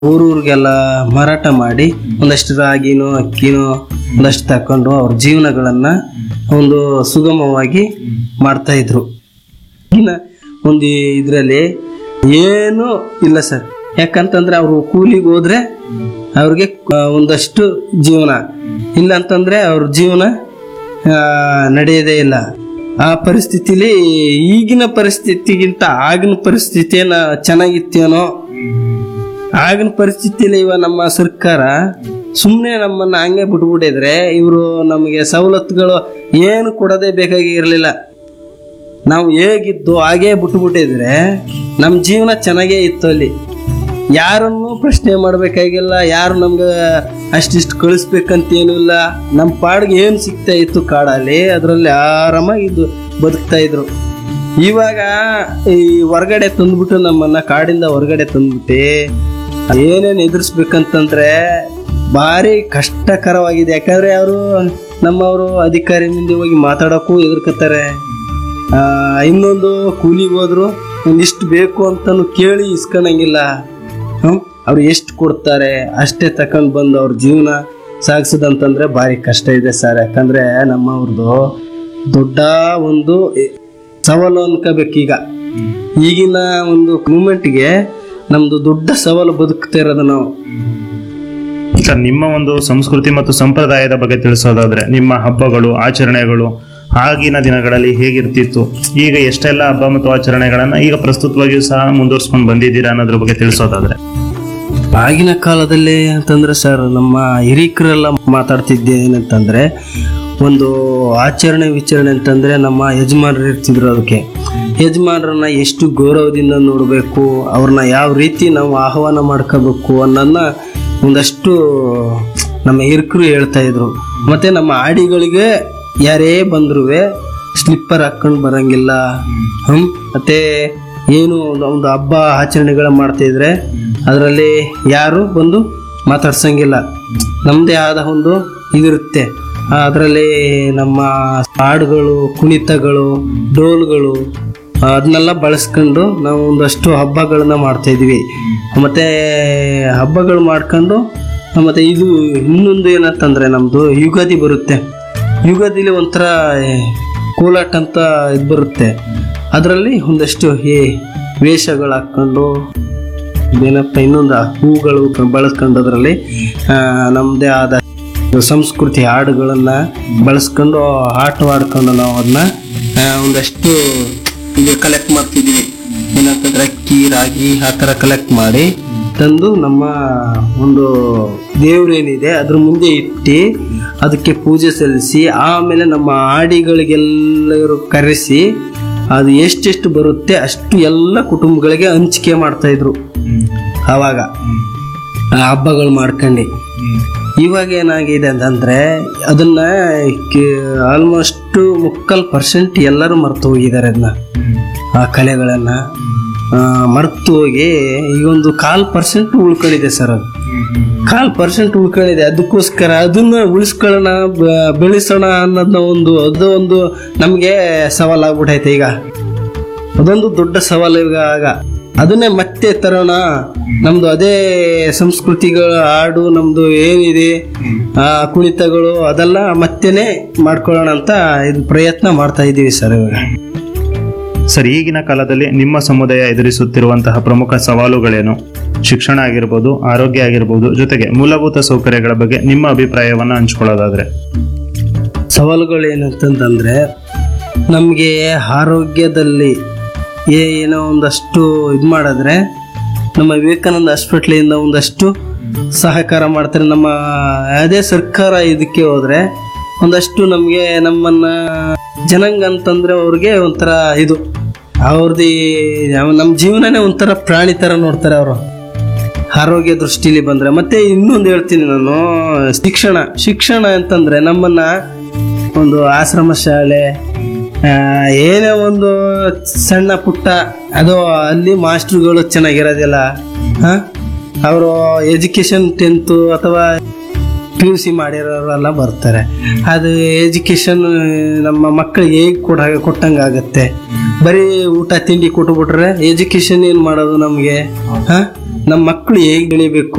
ಊರೂರಿಗೆಲ್ಲ ಮಾರಾಟ ಮಾಡಿ ಒಂದಷ್ಟು ರಾಗಿನೋ ಅಕ್ಕಿನೋ ಒಂದಷ್ಟು ತಕೊಂಡು ಅವ್ರ ಜೀವನಗಳನ್ನ ಒಂದು ಸುಗಮವಾಗಿ ಮಾಡ್ತಾ ಇದ್ರು ಇನ್ನ ಒಂದು ಇದರಲ್ಲಿ ಏನು ಇಲ್ಲ ಸರ್ ಯಾಕಂತಂದ್ರೆ ಅವರು ಕೂಲಿಗೆ ಹೋದ್ರೆ ಅವ್ರಿಗೆ ಆ, ಒಂದಷ್ಟು ಜೀವನ ಇಲ್ಲ ಅಂತಂದ್ರೆ ಅವ್ರ ಜೀವನ ಆ, ನಡೆಯೋದೇ ಇಲ್ಲ ಆ ಪರಿಸ್ಥಿತಿಲಿ ಈಗಿನ ಪರಿಸ್ಥಿತಿಗಿಂತ ಆಗಿನ ಪರಿಸ್ಥಿತಿಯನ್ನ ಚೆನ್ನಾಗಿತ್ತೇನೋ ಆಗಿನ ಪರಿಸ್ಥಿತಿಲಿ ಇವ ನಮ್ಮ ಸರ್ಕಾರ ಸುಮ್ಮನೆ ನಮ್ಮನ್ನ ಹಂಗೆ ಬಿಟ್ಬಿಟ್ಟಿದ್ರೆ ಇವರು ನಮಗೆ ಸವಲತ್ತುಗಳು ಏನು ಕೊಡೋದೇ ಬೇಕಾಗಿರಲಿಲ್ಲ ನಾವು ಹೇಗಿದ್ದು ಹಾಗೇ ಬಿಟ್ಬಿಟ್ಟಿದ್ರೆ ನಮ್ಮ ಜೀವನ ಚೆನ್ನಾಗೇ ಇತ್ತು ಅಲ್ಲಿ ಯಾರನ್ನು ಪ್ರಶ್ನೆ ಮಾಡಬೇಕಾಗಿಲ್ಲ ಯಾರು ನಮ್ಗೆ ಅಷ್ಟಿಷ್ಟು ಕಳಿಸ್ಬೇಕಂತೇನೂ ಇಲ್ಲ ನಮ್ಮ ಪಾಡಿಗೆ ಏನು ಸಿಗ್ತಾ ಇತ್ತು ಕಾಡಲ್ಲಿ ಅದರಲ್ಲಿ ಆರಾಮಾಗಿ ಇದು ಬದುಕ್ತಾ ಇದ್ರು ಇವಾಗ ಈ ಹೊರಗಡೆ ತಂದ್ಬಿಟ್ಟು ನಮ್ಮನ್ನ ಕಾಡಿಂದ ಹೊರಗಡೆ ತಂದ್ಬಿಟ್ಟು ಏನೇನು ಎದುರಿಸ್ಬೇಕಂತಂದ್ರೆ ಭಾರಿ ಕಷ್ಟಕರವಾಗಿದೆ ಯಾಕಂದ್ರೆ ಅವರು ನಮ್ಮವರು ಅಧಿಕಾರಿ ಮುಂದೆ ಹೋಗಿ ಮಾತಾಡೋಕ್ಕೂ ಎದುರ್ಕತ್ತಾರೆ ಆ, ಇನ್ನೊಂದು ಕೂಲಿಗೆ ಹೋದ್ರು ಒಂದಿಷ್ಟು ಬೇಕು ಅಂತಲೂ ಕೇಳಿ ಇಸ್ಕೊಳಂಗಿಲ್ಲ ಹ್ಮ್ ಅವ್ರು ಎಷ್ಟು ಕೊಡ್ತಾರೆ ಅಷ್ಟೇ ತಕೊಂಡ್ ಬಂದು ಅವ್ರ ಜೀವನ ಸಾಗಿಸೋದಂತಂದ್ರೆ ಭಾರಿ ಕಷ್ಟ ಇದೆ ಸರ್ ಯಾಕಂದ್ರೆ ನಮ್ಮವ್ರದ್ದು ದೊಡ್ಡ ಒಂದು ಸವಾಲು ಅನ್ಕೋಬೇಕೀಗ ಈಗಿನ ಒಂದು ಮೂಮೆಂಟ್ಗೆ ನಮ್ದು ದೊಡ್ಡ ಸವಾಲು ಬದುಕ್ತಾ ಇರೋದು ನಾವು ಸರ್ ನಿಮ್ಮ ಒಂದು ಸಂಸ್ಕೃತಿ ಮತ್ತು ಸಂಪ್ರದಾಯದ ಬಗ್ಗೆ ತಿಳಿಸೋದಾದ್ರೆ ನಿಮ್ಮ ಹಬ್ಬಗಳು ಆಚರಣೆಗಳು ಆಗಿನ ದಿನಗಳಲ್ಲಿ ಹೇಗಿರ್ತಿತ್ತು ಈಗ ಎಷ್ಟೆಲ್ಲ ಹಬ್ಬ ಮತ್ತು ಆಚರಣೆಗಳನ್ನ ಈಗ ಪ್ರಸ್ತುತವಾಗಿಯೂ ಸಹ ಮುಂದುವರ್ಸ್ಕೊಂಡು ಬಂದಿದ್ದೀರಾ ಅನ್ನೋದ್ರ ಬಗ್ಗೆ ತಿಳಿಸೋದಾದ್ರೆ ಆಗಿನ ಕಾಲದಲ್ಲಿ ಅಂತಂದ್ರೆ ಸರ್ ನಮ್ಮ ಹಿರೀಕರೆಲ್ಲ ಮಾತಾಡ್ತಿದ್ದೆ ಏನಂತಂದ್ರೆ ಒಂದು ಆಚರಣೆ ವಿಚಾರಣೆ ಅಂತಂದ್ರೆ ನಮ್ಮ ಯಜಮಾನರು ಇರ್ತಿದ್ರು ಅದಕ್ಕೆ ಯಜಮಾನರನ್ನ ಎಷ್ಟು ಗೌರವದಿಂದ ನೋಡಬೇಕು ಅವ್ರನ್ನ ಯಾವ ರೀತಿ ನಾವು ಆಹ್ವಾನ ಮಾಡ್ಕೋಬೇಕು ಅನ್ನೋದನ್ನ ಒಂದಷ್ಟು ನಮ್ಮ ಹಿರಿಕರು ಹೇಳ್ತಾ ಇದ್ರು ಮತ್ತೆ ನಮ್ಮ ಆಡಿಗಳಿಗೆ ಯಾರೇ ಬಂದ್ರು ಸ್ಲಿಪ್ಪರ್ ಹಾಕೊಂಡು ಬರಂಗಿಲ್ಲ ಹ್ಮ್ ಮತ್ತೆ ಏನು ಒಂದು ಹಬ್ಬ ಆಚರಣೆಗಳ ಮಾಡ್ತಾ ಇದ್ರೆ ಅದರಲ್ಲಿ ಯಾರು ಬಂದು ಮಾತಾಡ್ಸಂಗಿಲ್ಲ ನಮ್ಮದೇ ಆದ ಒಂದು ಇದಿರುತ್ತೆ ಅದರಲ್ಲಿ ನಮ್ಮ ಹಾಡುಗಳು ಕುಣಿತಗಳು ಡೋಲ್ಗಳು ಅದನ್ನೆಲ್ಲ ಬಳಸ್ಕೊಂಡು ನಾವು ಒಂದಷ್ಟು ಹಬ್ಬಗಳನ್ನ ಮಾಡ್ತಾ ಇದ್ವಿ ಮತ್ತೆ ಹಬ್ಬಗಳು ಮಾಡ್ಕೊಂಡು ಮತ್ತೆ ಇದು ಇನ್ನೊಂದು ಏನಂತಂದ್ರೆ ನಮ್ದು ಯುಗಾದಿ ಬರುತ್ತೆ ಯುಗಾದಿಲಿ ಒಂಥರ ಏ, ಕೋಲಾಟ ಅಂತ ಇದು ಬರುತ್ತೆ ಅದರಲ್ಲಿ ಒಂದಷ್ಟು ಈ ವೇಷಗಳು ಹಾಕ್ಕೊಂಡು ಏನಪ್ಪ ಇನ್ನೊಂದು ಹೂಗಳು ಬಳಸ್ಕೊಂಡು ಅದರಲ್ಲಿ ನಮ್ಮದೇ ಆದ ಸಂಸ್ಕೃತಿ ಹಾಡುಗಳನ್ನ ಬಳಸ್ಕೊಂಡು ಆಟವಾಡ್ಕೊಂಡು ನಾವು ಅದನ್ನ ಒಂದಷ್ಟು ಈಗ ಕಲೆಕ್ಟ್ ಮಾಡ್ತಿದ್ವಿ ಏನಂತಂದ್ರೆ ಅಕ್ಕಿ ರಾಗಿ ಆ ಥರ ಕಲೆಕ್ಟ್ ಮಾಡಿ ತಂದು ನಮ್ಮ ಒಂದು ದೇವ್ರೇನಿದೆ ಅದ್ರ ಮುಂದೆ ಇಟ್ಟು ಅದಕ್ಕೆ ಪೂಜೆ ಸಲ್ಲಿಸಿ ಆಮೇಲೆ ನಮ್ಮ ಆಡಿಗಳಿಗೆಲ್ಲರೂ ಕರೆಸಿ ಅದು ಎಷ್ಟೆಷ್ಟು ಬರುತ್ತೆ ಅಷ್ಟು ಎಲ್ಲ ಕುಟುಂಬಗಳಿಗೆ ಹಂಚಿಕೆ ಮಾಡ್ತಾ ಇದ್ರು ಆವಾಗ ಆ ಹಬ್ಬಗಳು ಮಾಡ್ಕೊಂಡು ಇವಾಗ ಏನಾಗಿದೆ ಅಂತಂದ್ರೆ ಅದನ್ನ ಆಲ್ಮೋಸ್ಟ್ ಮುಕ್ಕಲ್ ಪರ್ಸೆಂಟ್ ಎಲ್ಲರೂ ಮರ್ತು ಹೋಗಿದ್ದಾರೆ ಅದನ್ನ ಆ ಕಲೆಗಳನ್ನ ಮರ್ತು ಹೋಗಿ ಈಗ ಒಂದು ಕಾಲ್ ಪರ್ಸೆಂಟ್ ಉಳ್ಕೊಂಡಿದೆ ಸರ್ ಅದು ಕಾಲ್ ಪರ್ಸೆಂಟ್ ಉಳ್ಕೊಂಡಿದೆ ಅದಕ್ಕೋಸ್ಕರ ಅದನ್ನ ಉಳಿಸ್ಕೊಳ್ಳೋಣ ಬ- ಬೆಳೆಸೋಣ ಅನ್ನೋದನ್ನ ಒಂದು ಅದು ಒಂದು ನಮಗೆ ಸವಾಲಾಗ್ಬಿಟ್ಟೈತೆ ಈಗ ಅದೊಂದು ದೊಡ್ಡ ಸವಾಲು ಈಗ ಆಗ ಅದನ್ನೇ ಮತ್ತೆ ತರೋಣ ನಮ್ದು ಅದೇ ಸಂಸ್ಕೃತಿಗಳ ಹಾಡು ನಮ್ದು ಏನಿದೆ ಆ ಕುಣಿತಗಳು ಅದೆಲ್ಲ ಮತ್ತೆನೆ ಮಾಡ್ಕೊಳ್ಳೋಣ ಅಂತ ಇದು ಪ್ರಯತ್ನ ಮಾಡ್ತಾ ಇದ್ದೀವಿ ಸರ್ ಇವಾಗ ಸರ್ ಈಗಿನ ಕಾಲದಲ್ಲಿ ನಿಮ್ಮ ಸಮುದಾಯ ಎದುರಿಸುತ್ತಿರುವಂತಹ ಪ್ರಮುಖ ಸವಾಲುಗಳೇನು ಶಿಕ್ಷಣ ಆಗಿರ್ಬೋದು ಆರೋಗ್ಯ ಆಗಿರ್ಬೋದು ಜೊತೆಗೆ ಮೂಲಭೂತ ಸೌಕರ್ಯಗಳ ಬಗ್ಗೆ ನಿಮ್ಮ ಅಭಿಪ್ರಾಯವನ್ನು ಹಂಚ್ಕೊಳ್ಳೋದಾದ್ರೆ ಸವಾಲುಗಳು ಏನಂತಂದ್ರೆ ನಮಗೆ ಆರೋಗ್ಯದಲ್ಲಿ ಏ- ಏನೋ ಒಂದಷ್ಟು ಇದು ಮಾಡಿದ್ರೆ ನಮ್ಮ ವಿವೇಕಾನಂದ ಹಾಸ್ಪಿಟ್ಲಿಂದ ಒಂದಷ್ಟು ಸಹಕಾರ ಮಾಡ್ತಾರೆ ನಮ್ಮ ಅದೇ ಸರ್ಕಾರ ಇದಕ್ಕೆ ಹೋದ್ರೆ ಒಂದಷ್ಟು ನಮಗೆ ನಮ್ಮನ್ನ ಜನಾಂಗ ಅಂತಂದ್ರೆ ಅವ್ರಿಗೆ ಒಂಥರ ಇದು ಅವ್ರದ್ದು ನಮ್ಮ ಜೀವನನೇ ಒಂಥರ ಪ್ರಾಣಿ ಥರ ನೋಡ್ತಾರೆ ಅವರು ಆರೋಗ್ಯ ದೃಷ್ಟಿಲಿ ಬಂದ್ರೆ ಮತ್ತೆ ಇನ್ನೊಂದು ಹೇಳ್ತೀನಿ ನಾನು ಶಿಕ್ಷಣ ಶಿಕ್ಷಣ ಅಂತಂದ್ರೆ ನಮ್ಮನ್ನ ಒಂದು ಆಶ್ರಮ ಶಾಲೆ ಆ, ಏನೇ ಒಂದು ಸಣ್ಣ ಪುಟ್ಟ ಅದು ಅಲ್ಲಿ ಮಾಸ್ಟ್ರುಗಳು ಚೆನ್ನಾಗಿರೋದಿಲ್ಲ ಅವರು ಎಜುಕೇಶನ್ ಟೆಂತು ಅಥವಾ ಪಿ ಯು ಸಿ ಮಾಡಿರೋರೆಲ್ಲ ಬರ್ತಾರೆ ಅದು ಎಜುಕೇಶನ್ ನಮ್ಮ ಮಕ್ಕಳಿಗೆ ಹೇಗೆ ಕೊಡ ಕೊಟ್ಟಂಗಾಗತ್ತೆ ಬರೀ ಊಟ ತಿಂಡಿ ಕೊಟ್ಬಿಟ್ರೆ ಎಜುಕೇಶನ್ ಏನು ಮಾಡೋದು ನಮಗೆ ಹಾಂ ನಮ್ಮ ಮಕ್ಕಳು ಹೇಗೆ ಬೆಳಿಬೇಕು